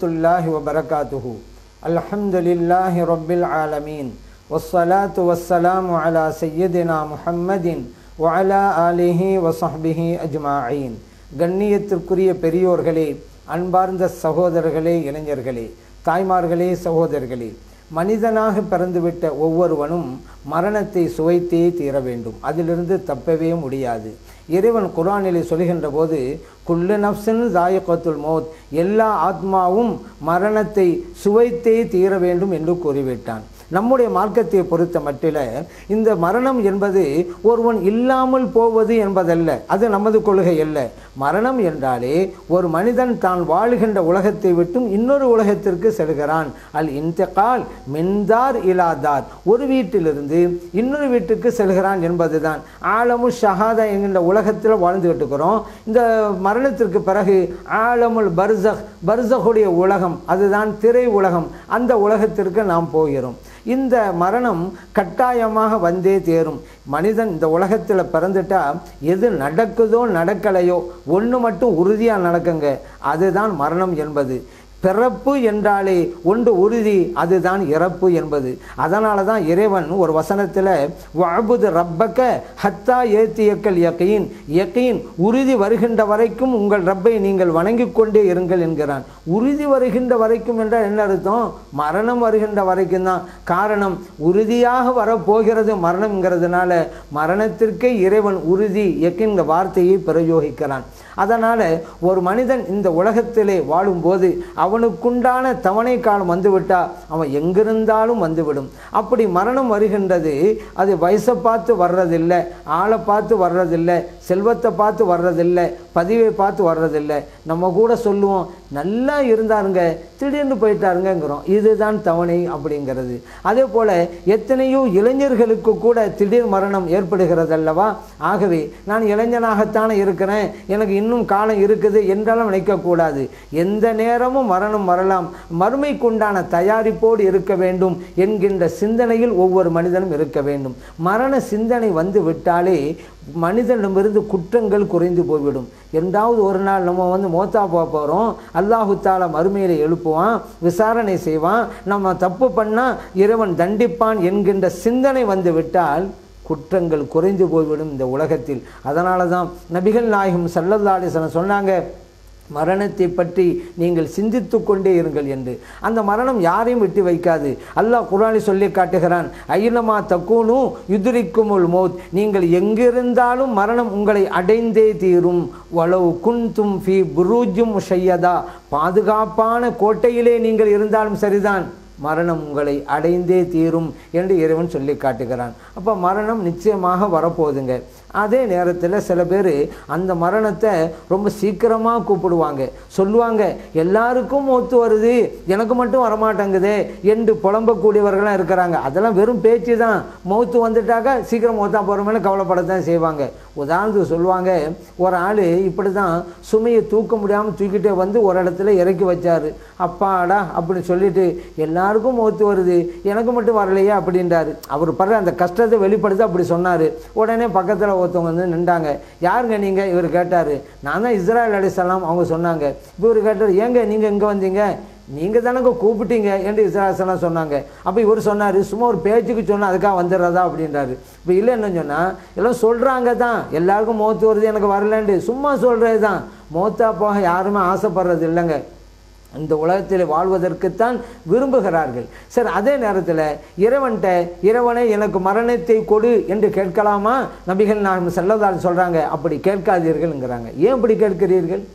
الله وبركاته الحمد لله رب العالمين والصلاة والسلام على سيدنا محمد وعلى آله وصحبه أجمعين கண்ணியத்திற்குரிய பெரியோர்களே அன்பார்ந்த சகோதரர்களே இளைஞர்களே தாய்மார்களே சகோதரர்களே மனிதனாக பிறந்துவிட்ட ஒவ்வொருவனும் மரணத்தை சுவைத்தே தீர வேண்டும் அதிலிருந்து தப்பவே முடியாது இறைவன் குரானிலே சொல்கின்ற போது குல்லு நப்சின் தாயக்கத்துல் மௌத் எல்லா ஆத்மாவும் மரணத்தை சுவைத்தே தீர வேண்டும் என்று கூறிவிட்டான் நம்முடைய மார்க்கத்தை பொறுத்த மட்டில இந்த மரணம் என்பது ஒருவன் இல்லாமல் போவது என்பதல்ல அது நமது கொள்கை அல்ல மரணம் என்றாலே ஒரு மனிதன் தான் வாழுகின்ற உலகத்தை விட்டும் இன்னொரு உலகத்திற்கு செல்கிறான் அல் இன்தகால் மின்தார் இலாதார் ஒரு வீட்டிலிருந்து இன்னொரு வீட்டுக்கு செல்கிறான் என்பதுதான் ஆலமு ஷஹாதா என்கின்ற உலகத்தில் வாழ்ந்துகிட்டு இருக்கிறோம் இந்த மரணத்திற்கு பிறகு ஆலமுல் பர்சக் பர்சகுடைய உலகம் அதுதான் திரை உலகம் அந்த உலகத்திற்கு நாம் போகிறோம் இந்த மரணம் கட்டாயமாக வந்தே தேரும் மனிதன் இந்த உலகத்தில் பிறந்துட்டா எது நடக்குதோ நடக்கலையோ ஒன்று மட்டும் உறுதியாக நடக்குங்க அதுதான் மரணம் என்பது பிறப்பு என்றாலே ஒன்று உறுதி அதுதான் இறப்பு என்பது அதனால தான் இறைவன் ஒரு வசனத்தில் வஅபுது ரப்பக்க ஹத்தா ஏத்தியக்கல் யக்கீன் யக்கீன் உறுதி வருகின்ற வரைக்கும் உங்கள் ரப்பை நீங்கள் வணங்கி கொண்டே இருங்கள் என்கிறான் உறுதி வருகின்ற வரைக்கும் என்றால் என்ன அர்த்தம் மரணம் வருகின்ற வரைக்கும் தான் காரணம் உறுதியாக வரப்போகிறது மரணம்ங்கிறதுனால மரணத்திற்கே இறைவன் உறுதி என்கின்ற வார்த்தையை பிரயோகிக்கிறான் அதனால் ஒரு மனிதன் இந்த உலகத்திலே வாழும்போது அவனுக்குண்டான தவணை காலம் வந்துவிட்டா அவன் எங்கிருந்தாலும் வந்துவிடும் அப்படி மரணம் வருகின்றது அது வயசை பார்த்து வர்றதில்லை ஆளை பார்த்து வர்றதில்லை செல்வத்தை பார்த்து வர்றதில்லை பதிவை பார்த்து வர்றதில்லை நம்ம கூட சொல்லுவோம் நல்லா இருந்தாருங்க திடீர்னு போயிட்டாருங்கிறோம் இதுதான் தவணை அப்படிங்கிறது அதே போல் எத்தனையோ இளைஞர்களுக்கு கூட திடீர் மரணம் ஏற்படுகிறது அல்லவா ஆகவே நான் இளைஞனாகத்தானே இருக்கிறேன் எனக்கு இன்னும் காலம் இருக்குது என்றெல்லாம் நினைக்கக்கூடாது எந்த நேரமும் மரணம் வரலாம் மறுமைக்குண்டான தயாரிப்போடு இருக்க வேண்டும் என்கின்ற சிந்தனையில் ஒவ்வொரு மனிதனும் இருக்க வேண்டும் மரண சிந்தனை வந்து விட்டாலே மனிதனிடமிருந்து குற்றங்கள் குறைந்து போய்விடும் என்றாவது ஒரு நாள் நம்ம வந்து மோத்தா போக போகிறோம் அல்லாஹு தாலா மறுமையில் எழுப்புவான் விசாரணை செய்வான் நம்ம தப்பு பண்ணால் இறைவன் தண்டிப்பான் என்கின்ற சிந்தனை வந்து விட்டால் குற்றங்கள் குறைந்து போய்விடும் இந்த உலகத்தில் அதனால தான் நபிகள் நாயகம் சல்லல்லா அலிஸ்லாம் சொன்னாங்க மரணத்தை பற்றி நீங்கள் சிந்தித்து கொண்டே இருங்கள் என்று அந்த மரணம் யாரையும் விட்டு வைக்காது அல்லாஹ் குரானி சொல்லி காட்டுகிறான் ஐனமா தக்கூனு யுதிரிக்குமுல் மோத் நீங்கள் எங்கிருந்தாலும் மரணம் உங்களை அடைந்தே தீரும் வளவு குன்தும் ஃபி புரூஜும் ஷையதா பாதுகாப்பான கோட்டையிலே நீங்கள் இருந்தாலும் சரிதான் மரணம் உங்களை அடைந்தே தீரும் என்று இறைவன் சொல்லி காட்டுகிறான் அப்போ மரணம் நிச்சயமாக வரப்போகுதுங்க அதே நேரத்தில் சில பேர் அந்த மரணத்தை ரொம்ப சீக்கிரமாக கூப்பிடுவாங்க சொல்லுவாங்க எல்லாருக்கும் மூத்து வருது எனக்கு மட்டும் வரமாட்டேங்குதே என்று புலம்பக்கூடியவர்களாம் இருக்கிறாங்க அதெல்லாம் வெறும் பேச்சு தான் மௌத்து வந்துட்டாக்கா சீக்கிரம் மௌத்தா போகிற மேலே கவலைப்படத்தான் செய்வாங்க உதாரணத்துக்கு சொல்லுவாங்க ஒரு ஆள் இப்படி தான் சுமையை தூக்க முடியாமல் தூக்கிட்டே வந்து ஒரு இடத்துல இறக்கி வச்சார் அப்பாடா அப்படின்னு சொல்லிட்டு எல்லாருக்கும் மௌத்து வருது எனக்கு மட்டும் வரலையே அப்படின்றாரு அவர் படுற அந்த கஷ்டத்தை வெளிப்படுத்த அப்படி சொன்னார் உடனே பக்கத்தில் ஒருத்தவங்க வந்து நின்றாங்க யாருங்க நீங்கள் இவர் கேட்டார் நான் தான் இஸ்ராயல் அலிசலாம் அவங்க சொன்னாங்க இப்போ இவர் கேட்டார் ஏங்க நீங்கள் இங்கே வந்தீங்க நீங்கள் தானங்க கூப்பிட்டீங்க என்று இஸ்ராசலாம் சொன்னாங்க அப்போ இவர் சொன்னார் சும்மா ஒரு பேச்சுக்கு சொன்னால் அதுக்காக வந்துடுறதா அப்படின்றாரு இப்போ இல்லை என்ன சொன்னால் எல்லாம் சொல்கிறாங்க தான் எல்லாருக்கும் மோத்து வருது எனக்கு வரலன்ட்டு சும்மா சொல்கிறது தான் மோத்தா போக யாருமே ஆசைப்படுறது இல்லைங்க இந்த உலகத்தில் வாழ்வதற்குத்தான் விரும்புகிறார்கள் சரி அதே நேரத்தில் இறைவன்கிட்ட இறைவனை எனக்கு மரணத்தை கொடு என்று கேட்கலாமா நபிகள் நான் செல்லதால் சொல்கிறாங்க அப்படி கேட்காதீர்கள்ங்கிறாங்க ஏன் அப்படி கேட்கிறீர்கள்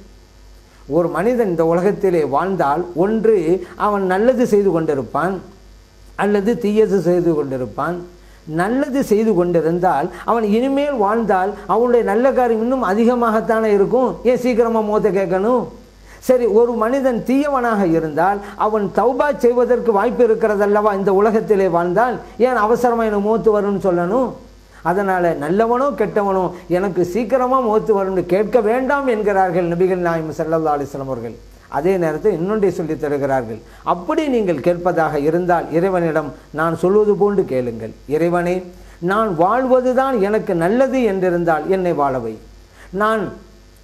ஒரு மனிதன் இந்த உலகத்திலே வாழ்ந்தால் ஒன்று அவன் நல்லது செய்து கொண்டிருப்பான் அல்லது தீயது செய்து கொண்டிருப்பான் நல்லது செய்து கொண்டிருந்தால் அவன் இனிமேல் வாழ்ந்தால் அவனுடைய நல்ல காரியம் இன்னும் அதிகமாகத்தானே இருக்கும் ஏன் சீக்கிரமாக மோத்த கேட்கணும் சரி ஒரு மனிதன் தீயவனாக இருந்தால் அவன் தௌபா செய்வதற்கு வாய்ப்பு இருக்கிறதல்லவா இந்த உலகத்திலே வாழ்ந்தால் ஏன் அவசரமாக எனக்கு மூத்து வரும்னு சொல்லணும் அதனால் நல்லவனோ கெட்டவனோ எனக்கு சீக்கிரமாக மூத்து வரும்னு கேட்க வேண்டாம் என்கிறார்கள் நபிகள் நாயம் சல்லா அலிஸ்லாம் அவர்கள் அதே நேரத்தில் இன்னொன்றை சொல்லித் தருகிறார்கள் அப்படி நீங்கள் கேட்பதாக இருந்தால் இறைவனிடம் நான் சொல்வது போன்று கேளுங்கள் இறைவனே நான் வாழ்வதுதான் எனக்கு நல்லது என்றிருந்தால் என்னை வாழவை நான்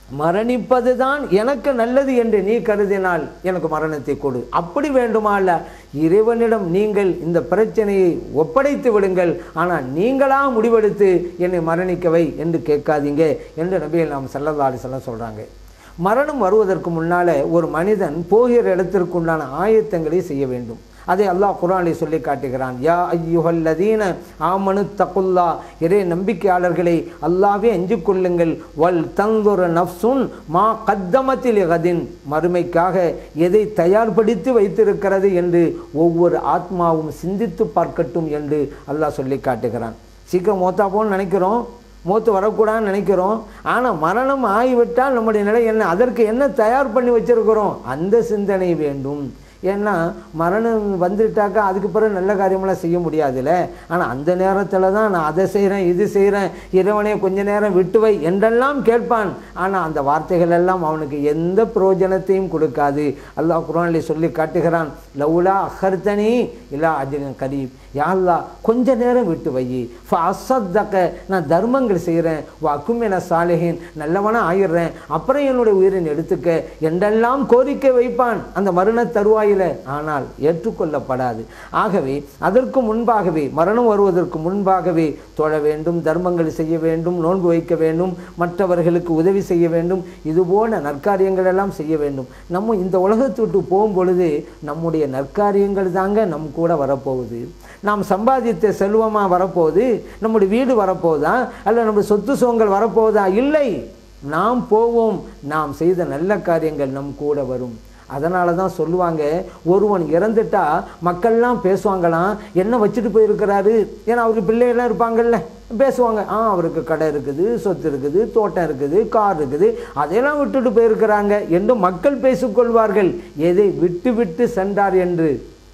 மரணிப்பது தான் எனக்கு நல்லது என்று நீ கருதினால் எனக்கு மரணத்தை கொடு அப்படி வேண்டுமா அல்ல இறைவனிடம் நீங்கள் இந்த பிரச்சனையை ஒப்படைத்து விடுங்கள் ஆனால் நீங்களா முடிவெடுத்து என்னை மரணிக்கவை என்று கேட்காதீங்க என்று நபிகள் நாம் செல்லதாடி சொல்ல சொல்கிறாங்க மரணம் வருவதற்கு முன்னால ஒரு மனிதன் போகிற இடத்திற்குண்டான ஆயத்தங்களை செய்ய வேண்டும் அதை அல்லாஹ் குரானில் சொல்லி காட்டுகிறான் யா ஐயுஹல்லதீன ஆமனு தகுல்லா இறை நம்பிக்கையாளர்களை அல்லாவே அஞ்சு கொள்ளுங்கள் வல் தந்துர நஃப்சுன் மா கத்தமத்தில் கதின் மறுமைக்காக எதை தயார்படுத்தி வைத்திருக்கிறது என்று ஒவ்வொரு ஆத்மாவும் சிந்தித்து பார்க்கட்டும் என்று அல்லாஹ் சொல்லி காட்டுகிறான் சீக்கிரம் மோத்தா போன்னு நினைக்கிறோம் மூத்து வரக்கூடாதுன்னு நினைக்கிறோம் ஆனால் மரணம் ஆகிவிட்டால் நம்முடைய நிலை என்ன அதற்கு என்ன தயார் பண்ணி வச்சிருக்கிறோம் அந்த சிந்தனை வேண்டும் ஏன்னா மரணம் வந்துட்டாக்கா அதுக்கு பிறகு நல்ல காரியமெல்லாம் செய்ய முடியாதுல்ல ஆனால் அந்த நேரத்தில் தான் நான் அதை செய்கிறேன் இது செய்கிறேன் இறைவனே கொஞ்ச நேரம் விட்டு வை என்றெல்லாம் கேட்பான் ஆனால் அந்த வார்த்தைகள் எல்லாம் அவனுக்கு எந்த பிரயோஜனத்தையும் கொடுக்காது அல்லாஹ் குரானிலே சொல்லி காட்டுகிறான் லவுலா அஹர்தனி இல்லா அஜின் கரீப் யாழ்லா கொஞ்ச நேரம் விட்டு வை அசத்தக்க நான் தர்மங்கள் செய்கிறேன் வக்குமென சாலிகின் நல்லவனா ஆயிடுறேன் அப்புறம் என்னுடைய உயிரின் எடுத்துக்க என்றெல்லாம் கோரிக்கை வைப்பான் அந்த மரண தருவாயில் ஆனால் ஏற்றுக்கொள்ளப்படாது ஆகவே அதற்கு முன்பாகவே மரணம் வருவதற்கு முன்பாகவே தொழ வேண்டும் தர்மங்கள் செய்ய வேண்டும் நோன்பு வைக்க வேண்டும் மற்றவர்களுக்கு உதவி செய்ய வேண்டும் இதுபோல நற்காரியங்கள் எல்லாம் செய்ய வேண்டும் நம்ம இந்த உலகத்தை விட்டு போகும் பொழுது நம்முடைய நற்காரியங்கள் தாங்க நம் கூட வரப்போகுது நாம் சம்பாதித்த செல்வமாக வரப்போகுது நம்முடைய வீடு வரப்போகுதா அல்ல நம்முடைய சொத்து சுகங்கள் வரப்போகுதா இல்லை நாம் போவோம் நாம் செய்த நல்ல காரியங்கள் நம் கூட வரும் அதனால தான் சொல்லுவாங்க ஒருவன் இறந்துட்டா மக்கள்லாம் பேசுவாங்களாம் என்ன வச்சுட்டு போயிருக்கிறாரு ஏன்னா அவருக்கு பிள்ளைகள்லாம் இருப்பாங்கல்ல பேசுவாங்க ஆ அவருக்கு கடை இருக்குது சொத்து இருக்குது தோட்டம் இருக்குது கார் இருக்குது அதையெல்லாம் விட்டுட்டு போயிருக்கிறாங்க என்று மக்கள் பேசிக்கொள்வார்கள் எதை விட்டு விட்டு சென்றார் என்று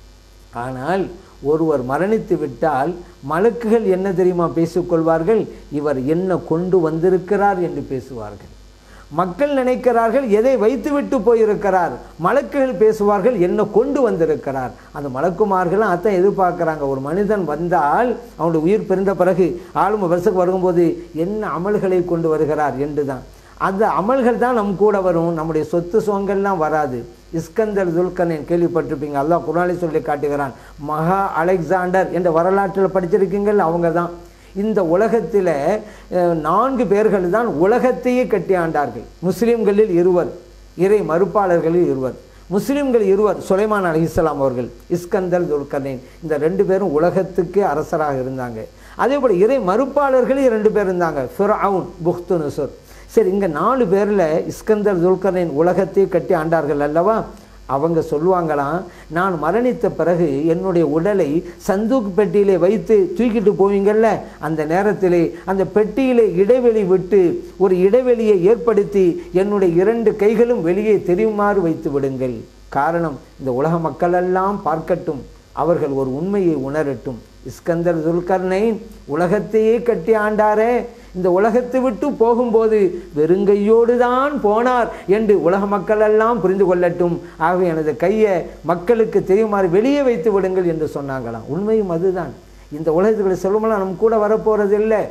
ஆனால் ஒருவர் மரணித்து விட்டால் மலக்குகள் என்ன தெரியுமா பேசிக்கொள்வார்கள் இவர் என்ன கொண்டு வந்திருக்கிறார் என்று பேசுவார்கள் மக்கள் நினைக்கிறார்கள் எதை வைத்துவிட்டு போயிருக்கிறார் மலக்குகள் பேசுவார்கள் என்ன கொண்டு வந்திருக்கிறார் அந்த மலக்குமார்களும் அதான் எதிர்பார்க்குறாங்க ஒரு மனிதன் வந்தால் அவனுடைய உயிர் பிறந்த பிறகு ஆளும் வருஷத்துக்கு வரும்போது என்ன அமல்களை கொண்டு வருகிறார் என்று தான் அந்த அமல்கள் தான் நம் கூட வரும் நம்முடைய சொத்து சுகங்கள்லாம் வராது இஸ்கந்தர் துல்கனின் கேள்விப்பட்டிருப்பீங்க அல்லாஹ் குரானி சொல்லி காட்டுகிறான் மகா அலெக்சாண்டர் என்ற வரலாற்றில் படிச்சிருக்கீங்கள் அவங்க தான் இந்த உலகத்தில் நான்கு பேர்கள் தான் உலகத்தையே கட்டி ஆண்டார்கள் முஸ்லீம்களில் இருவர் இறை மறுப்பாளர்களில் இருவர் முஸ்லீம்கள் இருவர் சுலைமான் அலி இஸ்லாம் அவர்கள் இஸ்கந்தர் துல்கர்னேன் இந்த ரெண்டு பேரும் உலகத்துக்கே அரசராக இருந்தாங்க அதே போல் இறை மறுப்பாளர்களே ரெண்டு பேர் இருந்தாங்க ஃபிரவுன் புக்து நுசர் சரி இங்கே நாலு பேரில் இஸ்கந்தர் துல்கர்னேன் உலகத்தையே கட்டி ஆண்டார்கள் அல்லவா அவங்க சொல்லுவாங்களாம் நான் மரணித்த பிறகு என்னுடைய உடலை சந்தூக் பெட்டியிலே வைத்து தூக்கிட்டு போவீங்கள்ல அந்த நேரத்திலே அந்த பெட்டியிலே இடைவெளி விட்டு ஒரு இடைவெளியை ஏற்படுத்தி என்னுடைய இரண்டு கைகளும் வெளியே தெரியுமாறு வைத்து விடுங்கள் காரணம் இந்த உலக மக்களெல்லாம் பார்க்கட்டும் அவர்கள் ஒரு உண்மையை உணரட்டும் இஸ்கந்தர் துல்கர்னைன் உலகத்தையே கட்டி ஆண்டாரே இந்த உலகத்தை விட்டு போகும்போது வெறுங்கையோடு தான் போனார் என்று உலக மக்கள் எல்லாம் புரிந்து கொள்ளட்டும் ஆகவே எனது கையை மக்களுக்கு தெரியுமாறு வெளியே வைத்து விடுங்கள் என்று சொன்னாங்களாம் உண்மையும் அதுதான் இந்த உலகத்துக்குள்ள செல்வமெல்லாம் நம் கூட வரப்போறதில்லை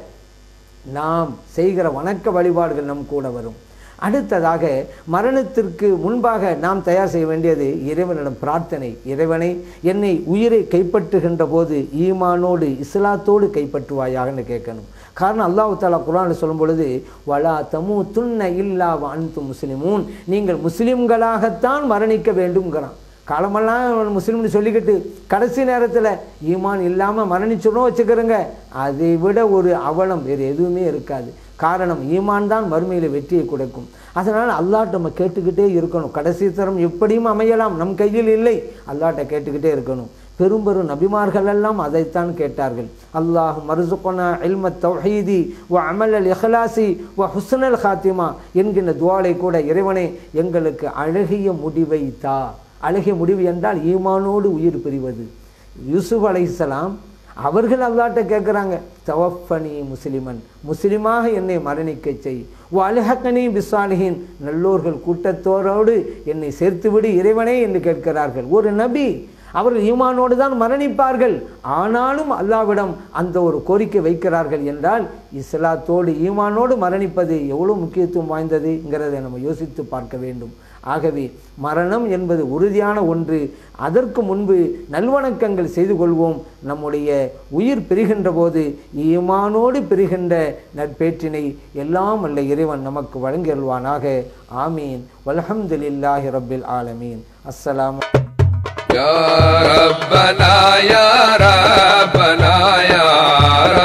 நாம் செய்கிற வணக்க வழிபாடுகள் நம் கூட வரும் அடுத்ததாக மரணத்திற்கு முன்பாக நாம் தயார் செய்ய வேண்டியது இறைவனிடம் பிரார்த்தனை இறைவனை என்னை உயிரை கைப்பற்றுகின்ற போது ஈமானோடு இஸ்லாத்தோடு கைப்பற்றுவாயாகன்னு கேட்கணும் காரணம் அல்லாஹு தாலா குரான் சொல்லும் பொழுது வலா தமு துன்ன இல்லா அன்து முஸ்லிமூன் நீங்கள் முஸ்லிம்களாகத்தான் மரணிக்க வேண்டும்ங்கிறான் காலமெல்லாம் முஸ்லீம்னு சொல்லிக்கிட்டு கடைசி நேரத்தில் ஈமான் இல்லாமல் மரணிச்சுடும் வச்சுக்கிறோங்க அதை விட ஒரு அவலம் வேறு எதுவுமே இருக்காது காரணம் ஈமான் தான் மறுமையில் வெற்றியை கொடுக்கும் அதனால் அல்லாட்ட நம்ம கேட்டுக்கிட்டே இருக்கணும் கடைசி தரம் எப்படியும் அமையலாம் நம் கையில் இல்லை அல்லாட்ட கேட்டுக்கிட்டே இருக்கணும் பெரும் பெரும் நபிமார்கள் எல்லாம் அதைத்தான் கேட்டார்கள் அல்லாஹ் மருசுகொனா இல்ம தௌஹீதி வ அமல் அல் இஹ்லாசி வ ஹுஸ்னல் ஹாத்திமா என்கின்ற துவாலை கூட இறைவனே எங்களுக்கு அழகிய முடிவை தா அழகிய முடிவு என்றால் ஈமானோடு உயிர் பிரிவது யூசுப் அலைஹிஸ்ஸலாம் அவர்கள் அல்லாட்ட கேட்குறாங்க தவஃபனி முஸ்லிமன் முஸ்லிமாக என்னை மரணிக்க செய் வலஹக்கனி பிசாலிஹின் நல்லோர்கள் கூட்டத்தோரோடு என்னை சேர்த்துவிடு இறைவனே என்று கேட்கிறார்கள் ஒரு நபி அவர்கள் ஈமானோடு தான் மரணிப்பார்கள் ஆனாலும் அல்லாவிடம் அந்த ஒரு கோரிக்கை வைக்கிறார்கள் என்றால் இஸ்லாத்தோடு ஈமானோடு மரணிப்பது எவ்வளோ முக்கியத்துவம் வாய்ந்ததுங்கிறதை நம்ம யோசித்து பார்க்க வேண்டும் ஆகவே மரணம் என்பது உறுதியான ஒன்று அதற்கு முன்பு நல்வணக்கங்கள் செய்து கொள்வோம் நம்முடைய உயிர் பிரிகின்ற போது ஈமானோடு பிரிகின்ற நட்பேற்றினை எல்லாம் அல்ல இறைவன் நமக்கு வழங்கியல்வானாக ஆமீன் வல்ஹம்துலில்லாஹி ரப்பில் ஆலமீன் அஸ்ஸலாம் يا ربنا يا ربنا يا